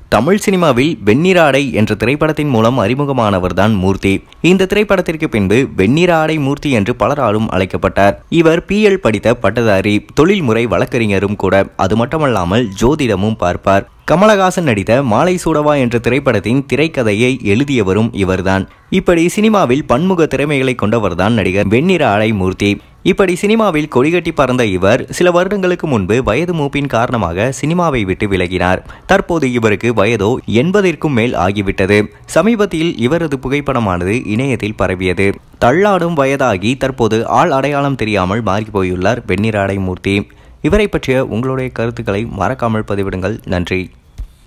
தமிழ் சினிமாவில் வெண்ணிற ஆடை என்ற திரைப்படத்தின் மூலம் அறிமுகமானவர்தான் மூர்த்தி இந்த திரைப்படத்திற்கு பின்பு வெண்ணிற ஆடை மூர்த்தி என்று பலராலும் அழைக்கப்பட்டார் இவர் பிஎல் படித்த பட்டதாரி தொழில்முறை வழக்கறிஞரும் கூட அது மட்டுமல்லாமல் ஜோதிடமும் பார்ப்பார் கமலஹாசன் நடித்த மாலை சூடவா என்ற திரைப்படத்தின் திரைக்கதையை எழுதியவரும் இவர்தான் இப்படி சினிமாவில் பன்முக திறமைகளை கொண்டவர்தான் நடிகர் வெண்ணிற ஆடை மூர்த்தி இப்படி சினிமாவில் கொடிகட்டி பறந்த இவர் சில வருடங்களுக்கு முன்பு வயது மூப்பின் காரணமாக சினிமாவை விட்டு விலகினார் தற்போது இவருக்கு வயதோ எண்பதிற்கும் மேல் ஆகிவிட்டது சமீபத்தில் இவரது புகைப்படமானது இணையத்தில் பரவியது தள்ளாடும் வயதாகி தற்போது ஆள் அடையாளம் தெரியாமல் மாறி போயுள்ளார் வெண்ணிற ஆடை மூர்த்தி இவரை பற்றிய உங்களுடைய கருத்துக்களை மறக்காமல் பதிவிடுங்கள் நன்றி